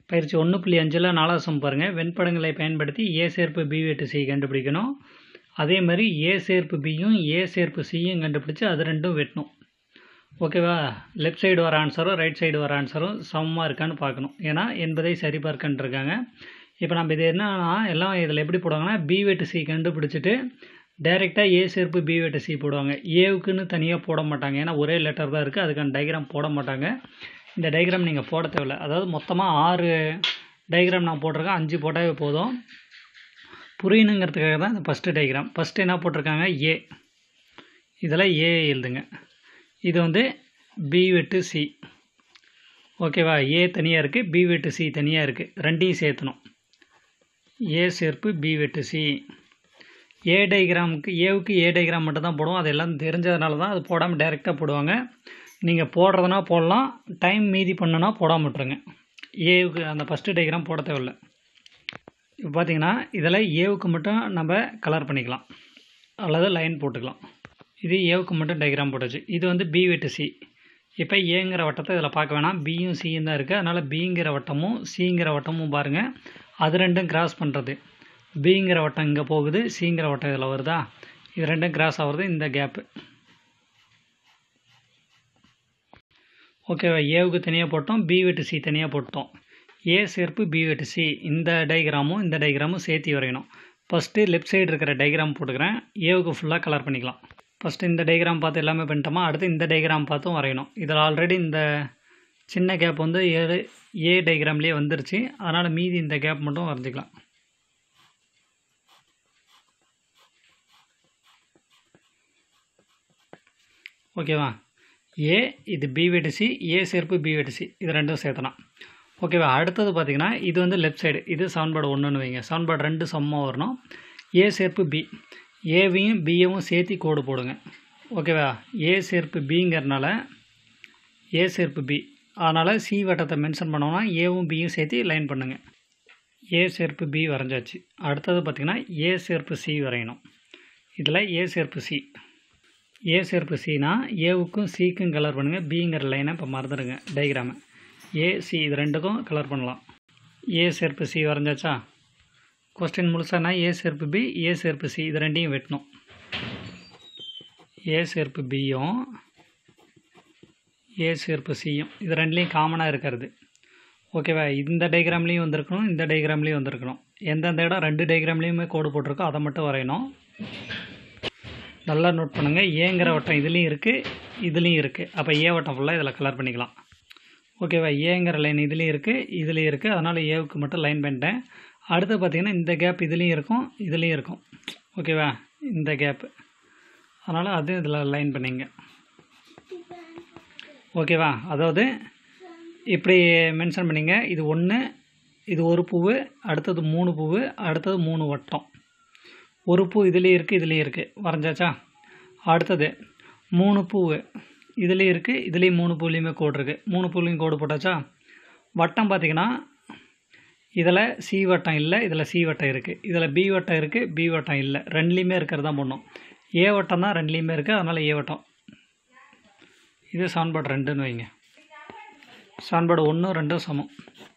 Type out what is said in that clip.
பயிற்சி ஒன்று புள்ளி அஞ்சில் நாலாவது சம் பாருங்கள் வெண்படங்களை பயன்படுத்தி ஏ சேர்ப்பு பி வெட்டு சி கண்டுபிடிக்கணும் அதே மாதிரி ஏ சேர்ப்பு பியும் ஏ சேர்ப்பு சியும் கண்டுபிடிச்சி அது ரெண்டும் வெட்டணும் ஓகேவா லெஃப்ட் சைடு வர ஆன்சரும் ரைட் சைடு வர ஆன்சரும் சமமாக இருக்கான்னு பார்க்கணும் ஏன்னா என்பதை சரிபார்க்கன்ட்டு இருக்காங்க இப்போ நம்ம இது என்னன்னா எல்லாம் இதில் எப்படி போடுவாங்கன்னா பி வெட்டு சி கண்டுபிடிச்சிட்டு டைரெக்டாக ஏ சேர்ப்பு பி வெட்டு சி போடுவாங்க ஏவுக்குன்னு தனியாக போட மாட்டாங்க ஏன்னா ஒரே லெட்டர் தான் இருக்குது அதுக்கான டயக்ராம் போட மாட்டாங்க இந்த டயக்ராம் நீங்கள் போட தேவையில்ல அதாவது மொத்தமாக ஆறு டயக்ராம் நான் போட்டிருக்கேன் அஞ்சு போட்டாவே போதும் புரியணுங்கிறதுக்காக தான் இந்த ஃபஸ்ட்டு டயக்ராம் ஃபஸ்ட்டு என்ன போட்டிருக்காங்க ஏ இதில் ஏ எழுதுங்க இது வந்து பி வெட்டு சி ஓகேவா ஏ தனியாக இருக்குது பி வெட்டு சி தனியாக இருக்குது ரெண்டையும் சேர்த்தணும் ஏ சேர்ப்பு பி வெட்டு சி ஏ டயக்ராமுக்கு ஏவுக்கு ஏ டயக்ராம் மட்டும் தான் போடுவோம் அது எல்லாம் தெரிஞ்சதுனால தான் அது போடாமல் டைரெக்டாக போடுவாங்க நீங்கள் போடுறதுனா போடலாம் டைம் மீதி பண்ணுனா போடாமல் விட்ருங்க ஏவுக்கு அந்த ஃபஸ்ட்டு டயக்ராம் போட தேவையில்ல இப்போ பார்த்தீங்கன்னா இதில் ஏவுக்கு மட்டும் நம்ம கலர் பண்ணிக்கலாம் அல்லது லைன் போட்டுக்கலாம் இது ஏவுக்கு மட்டும் டயக்ராம் போட்டுச்சு இது வந்து பி வெட்டு சி இப்போ ஏங்கிற வட்டத்தை இதில் பார்க்க வேணாம் பியும் சியும் தான் இருக்குது அதனால் பிங்கிற வட்டமும் சிங்கிற வட்டமும் பாருங்கள் அது ரெண்டும் கிராஸ் பண்ணுறது பிங்கிற வட்டம் இங்கே போகுது சிங்கிற வட்டம் இதில் வருதா இது ரெண்டும் கிராஸ் ஆகுறது இந்த கேப்பு ஓகேவா ஏவுக்கு தனியாக போட்டோம் பி வெட்டு சி தனியாக போட்டோம் ஏ சேர்ப்பு பி வெட்டு சி இந்த டயக்ராமும் இந்த டயக்ராமும் சேர்த்து வரையணும் ஃபஸ்ட்டு லெஃப்ட் சைடு இருக்கிற டயக்ராம் போட்டுக்கிறேன் ஏவுக்கு ஃபுல்லாக கலர் பண்ணிக்கலாம் ஃபஸ்ட்டு இந்த டயக்ராம் பார்த்து எல்லாமே பண்ணிட்டோமா அடுத்து இந்த டயக்ராம் பார்த்தும் வரையணும் இதில் ஆல்ரெடி இந்த சின்ன கேப் வந்து ஏ ஏ டயக்ராம்லேயே வந்துருச்சு அதனால் மீதி இந்த கேப் மட்டும் வரைஞ்சிக்கலாம் ஓகேவா ஏ இது பி வெட்டு சி ஏ சேர்ப்பு பி வெட்டு சி இது ரெண்டும் சேர்த்தலாம் ஓகேவா அடுத்தது பார்த்திங்கன்னா இது வந்து லெஃப்ட் சைடு இது சவுன்பாடு ஒன்றுன்னு வைங்க சவுன்பாடு ரெண்டு சமமாக வரணும் ஏ சேர்ப்பு பி ஏவையும் பியவும் சேர்த்தி கோடு போடுங்க ஓகேவா ஏ சேர்ப்பு பிங்கிறனால ஏ சேர்ப்பு பி அதனால் சி வட்டத்தை மென்ஷன் பண்ணோம்னா ஏவும் பியும் சேர்த்து லைன் பண்ணுங்கள் ஏ சேர்ப்பு பி வரைஞ்சாச்சு அடுத்தது பார்த்திங்கன்னா ஏ சேர்ப்பு சி வரையணும் இதில் ஏ சேர்ப்பு சி ஏ சேர்ப்பு சினா ஏவுக்கும் சிக்கும் கலர் பண்ணுங்கள் பிங்கிற லைனை இப்போ மறந்துடுங்க டயக்ராமை ஏ சி இது ரெண்டுக்கும் கலர் பண்ணலாம் ஏ சேர்ப்பு சி வரைஞ்சாச்சா கொஸ்டின் முழுசானா ஏ சேர்ப்பு பி ஏ சேர்ப்பு சி இது ரெண்டையும் வெட்டணும் ஏ சேர்ப்பு பியும் ஏ சேர்ப்பு சியும் இது ரெண்டுலேயும் காமனாக இருக்கிறது ஓகேவா இந்த டயக்ராம்லேயும் வந்திருக்கணும் இந்த டயக்ராம்லேயும் வந்திருக்கணும் எந்தெந்த இடம் ரெண்டு டயக்ராம்லேயுமே கோடு போட்டிருக்கோ அதை மட்டும் வரையணும் நல்லா நோட் பண்ணுங்கள் ஏங்கிற வட்டம் இதுலேயும் இருக்குது இதுலேயும் இருக்குது அப்போ ஏ வட்டம் ஃபுல்லாக இதில் கலர் பண்ணிக்கலாம் ஓகேவா ஏங்கிற லைன் இதுலேயும் இருக்குது இதுலேயும் இருக்குது அதனால் ஏவுக்கு மட்டும் லைன் பண்ணிட்டேன் அடுத்து பார்த்திங்கன்னா இந்த கேப் இதுலேயும் இருக்கும் இதுலேயும் இருக்கும் ஓகேவா இந்த கேப்பு அதனால் அது இதில் லைன் பண்ணிங்க ஓகேவா அதாவது இப்படி மென்ஷன் பண்ணிங்க இது ஒன்று இது ஒரு பூவு அடுத்தது மூணு பூவு அடுத்தது மூணு வட்டம் ஒரு பூ இதுலேயும் இருக்குது இதுலேயும் இருக்குது வரைஞ்சாச்சா அடுத்தது மூணு பூவு இதுலேயும் இருக்குது இதுலேயும் மூணு பூலேயுமே கோடு இருக்குது மூணு பூலையும் கோடு போட்டாச்சா வட்டம் பார்த்திங்கன்னா இதில் சி வட்டம் இல்லை இதில் சி வட்டம் இருக்குது இதில் பி வட்டம் இருக்குது பி வட்டம் இல்லை ரெண்டுலேயுமே இருக்கிறது தான் பண்ணும் ஏ வட்டம் தான் ரெண்டுலேயுமே இருக்குது அதனால் ஏ வட்டம் இது சவுன்பாடு ரெண்டுன்னு வைங்க சவுன்பாடு ஒன்று ரெண்டும் சமம்